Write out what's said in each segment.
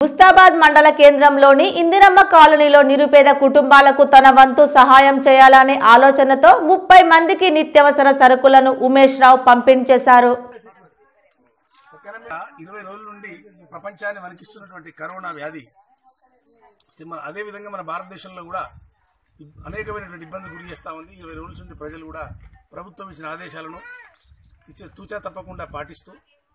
ముస్తాబాద్ మండల కేంద్రంలోని ఇందిరమ్మ కాలనీలో నిరుపేద కుటుంబాలకు తన వంతు సహాయం చేయాలనే ఆలోచనతో ముప్పై మందికి నిత్యావసర సరుకులను ఉమేష్ రావు పంపిణీ చేశారు ఓకేనా? ఇరవై రోజుల నుండి ప్రపంచాన్ని వణికిస్తున్నటువంటి కరోనా వ్యాధి సి- మన అదే విధంగా మన భారతదేశంలో కూడా ఇబ్- అనేకమైనటువంటి ఇబ్బంది గురి చేస్తూ ఉంది ఇరవై రోజుల నుండి ప్రజలు కూడా ప్రభుత్వం ఇచ్చిన ఆదేశాలను ఇచ్చే తూచా తప్పకుండా పాటిస్తూ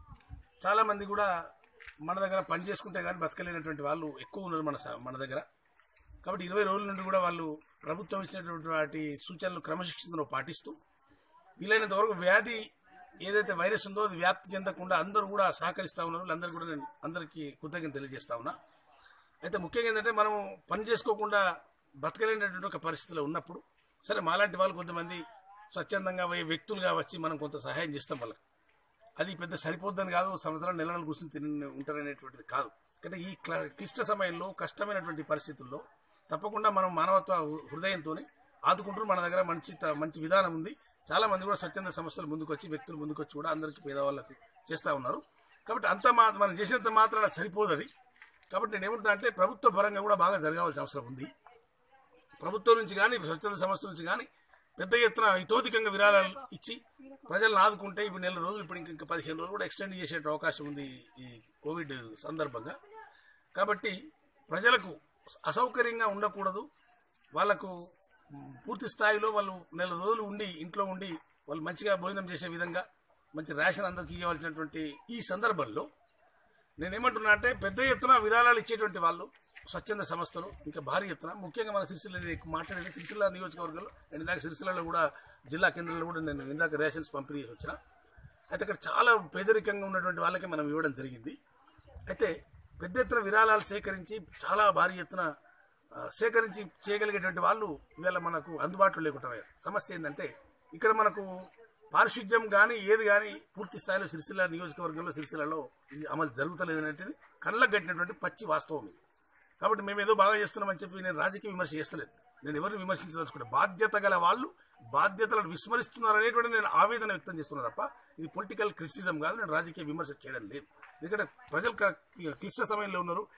చాలామంది కూడా మన దగ్గర పని చేసుకుంటే కానీ బతకలేనటువంటి వాళ్ళు ఎక్కువ ఉన్నారు మన స- మన దగ్గర కాబట్టి ఇరవై రోజుల నుండి కూడా వాళ్ళు ప్రభుత్వం ఇచ్చినటువంటి వాటి సూచనలు క్రమశిక్షణలో పాటిస్తూ వీలైనంత వరకు వ్యాధి ఏదైతే వైరస్ ఉందో అది వ్యాప్తి చెందకుండా అందరూ కూడా సహకరిస్తా ఉన్నారు వాళ్ళందరూ కూడా నేను అందరికీ కృతజ్ఞత తెలియజేస్తా ఉన్నా అయితే ముఖ్యంగా ఏంటంటే మనం పని చేసుకోకుండా బతకలేనటువంటి ఒక పరిస్థితిలో ఉన్నప్పుడు సరే మాలాంటి వాళ్ళు కొంతమంది స్వచ్ఛందంగా పోయే వ్యక్తులుగా వచ్చి మనం కొంత సహాయం చేస్తాం వాళ్ళకి అది పెద్ద సరిపోద్దని కాదు సంవత్సరాలు నెల నెలలు కూర్చొని తిని ఉంటారనేటువంటిది కాదు అంటే ఈ క్ల- క్లిష్ట సమయంలో కష్టమైనటువంటి పరిస్థితుల్లో తప్పకుండా మనం మానవత్వ హృదయంతో ఆదుకుంటూ మన దగ్గర మంచి త- మంచి విధానం ఉంది చాలా మంది కూడా స్వచ్ఛంద సంస్థలు ముందుకు వచ్చి వ్యక్తులు ముందుకు వచ్చి కూడా అందరికీ పేదవాళ్ళకి చేస్తూ ఉన్నారు కాబట్టి అంత మా మనం చేసినంత మాత్రాన సరిపోదు అది కాబట్టి నేను ఏమంటున్నా అంటే ప్రభుత్వ పరంగా కూడా బాగా జరగాల్సిన అవసరం ఉంది ప్రభుత్వం నుంచి కానీ స్వచ్ఛంద సంస్థ నుంచి కానీ పెద్ద ఎత్తున ఇతోధికంగా విరాళాలు ఇచ్చి ప్రజలను ఆదుకుంటే ఇప్పుడు నెల రోజులు ఇప్పుడు ఇంకా ఇంకా పదిహేను రోజులు కూడా ఎక్స్టెండ్ చేసే అవకాశం ఉంది ఈ కోవిడ్ సందర్భంగా కాబట్టి ప్రజలకు అసౌకర్యంగా ఉండకూడదు వాళ్ళకు మ్, పూర్తి స్థాయిలో వాళ్ళు నెల రోజులు ఉండి ఇంట్లో ఉండి వాళ్ళు మంచిగా భోజనం చేసే విధంగా మంచి రేషన్ అందరికి ఇవ్వాల్సినటువంటి ఈ సందర్భంలో నేనేమంటున్నా అంటే పెద్ద ఎత్తున విరాళాలు ఇచ్చేటువంటి వాళ్ళు స్వచ్ఛంద సంస్థలు ఇంకా భారీ ఎత్తున ముఖ్యంగా మన సిరిసిల్ల నేను ఎక్కువ మాట్లాడేది సిరిసిల్ల నియోజకవర్గంలో నేను ఇందాక సిరిసిల్లలో కూడా జిల్లా కేంద్రంలో కూడా నేను ఇందాక రేషన్స్ పంపిణీ చేసి వచ్చిన అయితే అక్కడ చాలా పేదరికంగా ఉన్నటువంటి వాళ్ళకి మనం ఇవ్వడం జరిగింది అయితే పెద్ద ఎత్తున విరాళాలు సేకరించి చాలా భారీ ఎత్తున ఆ, సేకరించి చేయగలిగేటువంటి వాళ్ళు ఇవాళ మనకు అందుబాటులో లేకుండా పోయారు. సమస్య ఏంటంటే ఇక్కడ మనకు పారిశుద్ధ్యం కానీ ఏది కానీ పూర్తి స్థాయిలో సిరిసిల్ల నియోజకవర్గంలో సిరిసిల్లలో ఇది అమలు జరుగుతలేదు అనేటిది కళ్ళకు కట్టినటువంటి పచ్చి వాస్తవం ఇది కాబట్టి మేము ఏదో బాగా చేస్తున్నామని చెప్పి నేను రాజకీయ విమర్శ చేస్తలేను నేను ఎవరిని విమర్శించదలుచుకుంటే బాధ్యత గల వాళ్ళు బాధ్యతలను విస్మరిస్తున్నారు అనేటువంటి నేను ఆవేదన వ్యక్తం చేస్తున్నా తప్ప ఇది పొలిటికల్ క్రిటిసిజం కాదు నేను రాజకీయ విమర్శ చేయడం లేదు ఎందుకంటే ప్రజలు క- క్లిష్ట సమయంలో ఉన్నారు